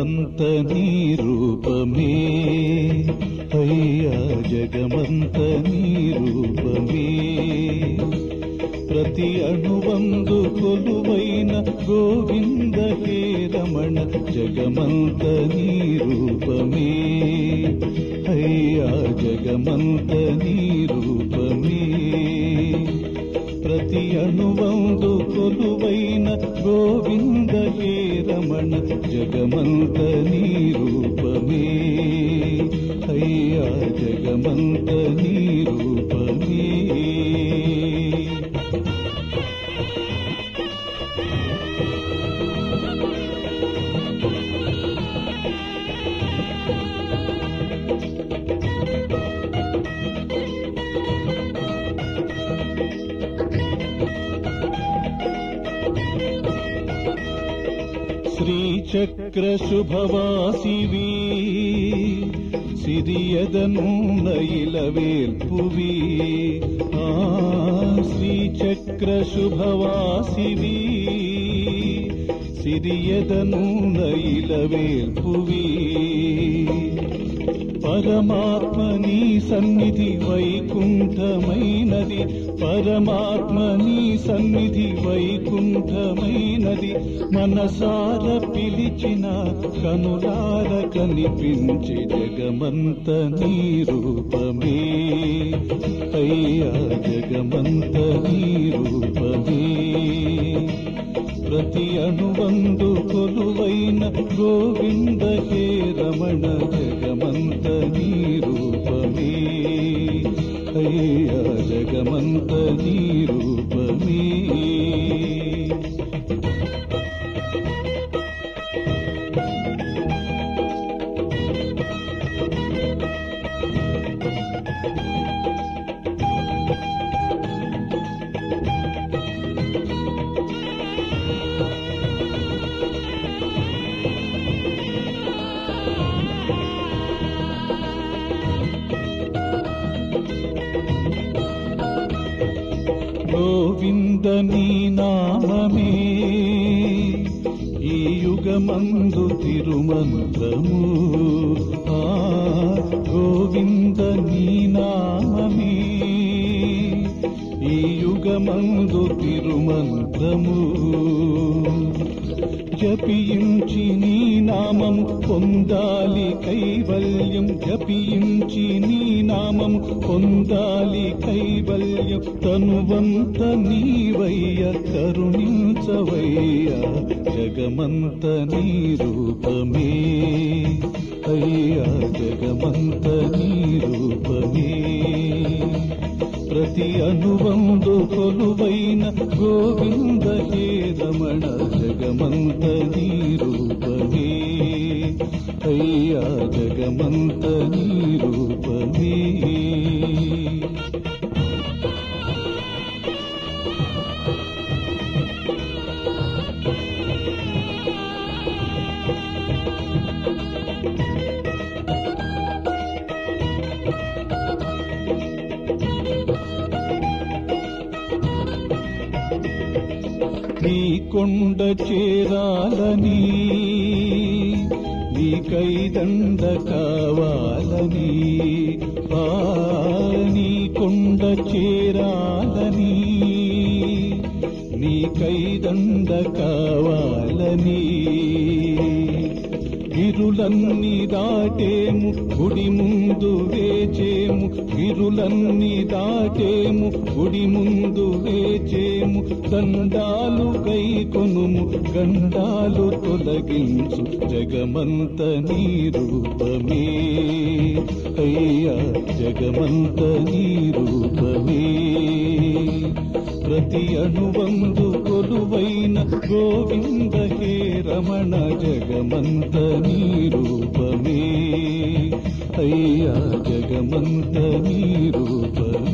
జగమంత నీ రూపమే అయ్యా జగమంత నీ రూపమే ప్రతి అణువందు కొలువైన గోవింద హే రమణ జగమంత నీ రూపమే అయ్యా జగమంత నీ రూపమే ప్రతి అణువందు కొలువైన గోవింద హే రమణ జగమంత నీ రూపమే అయ్యా జగమంత నీ రూపమే ಶ್ರೀಚಕ್ರ ಶುಭವಾಸಿವಿ ಸಿರಿಯದನು ನೈಲವೇಲ್ಪುವಿ ಆ ಶ್ರೀಚಕ್ರ ಶುಭವಾಸಿವಿ ಸಿರಿಯದನು ನೈಲವೇಲ್ಪುವಿ పరమాత్మ నీ సన్నిధి వైకుంఠమైనది పరమాత్మ నీ సన్నిధి వైకుంఠమైనది మనసార పిలిచిన కనులార కనిపించి జగమంత నీ రూపమే అయ్యా జగమంత నీ రూపమే ప్రతి అణువందు కొలువైన గోవింద హే రమణ జగమంత నీ రూపమే అయ్యా జగమంత నీ రూపమే గోవింద నీ నామమే ఈ యుగమందు తిరుమంత్రము ఆ గోవింద నీ నామమే ఈ యుగమందు తిరుమంత్రము జపించి నీ నామం పొందాలి కైవల్యం జపించి నీ నామం పొందాలి కైవల్యం తనువంత నీవయ్య కరుణించవయ్య జగమంత నీ రూపమే అయ్యా జగమంత నీ రూపమే ప్రతి అనువందు కొలువైన గోవింద హే రమణ జగమంత నీ రూపమే అయ్యా జగమంత నీ రూపమే నీ కొండ చేరాలని నీ కైదండ కావాలని ఆ నీ కొండ చేరాలని నీ కైదండ కావాలని గిరులన్నీ దాటేము గుడి ముందు వేచేము గిరులన్నీ దాటేము గుడి ముందు వేచేము దండాలు గై కొనుము గండాలు తొలగించు జగమంత నీ రూపమే అయ్యా జగమంత నీ రూపమే ప్రతి అణువందు కొలువైన గోవింద హే రమణ జగమంత నీ రూపమే అయ్యా జగమంత నీ రూపమే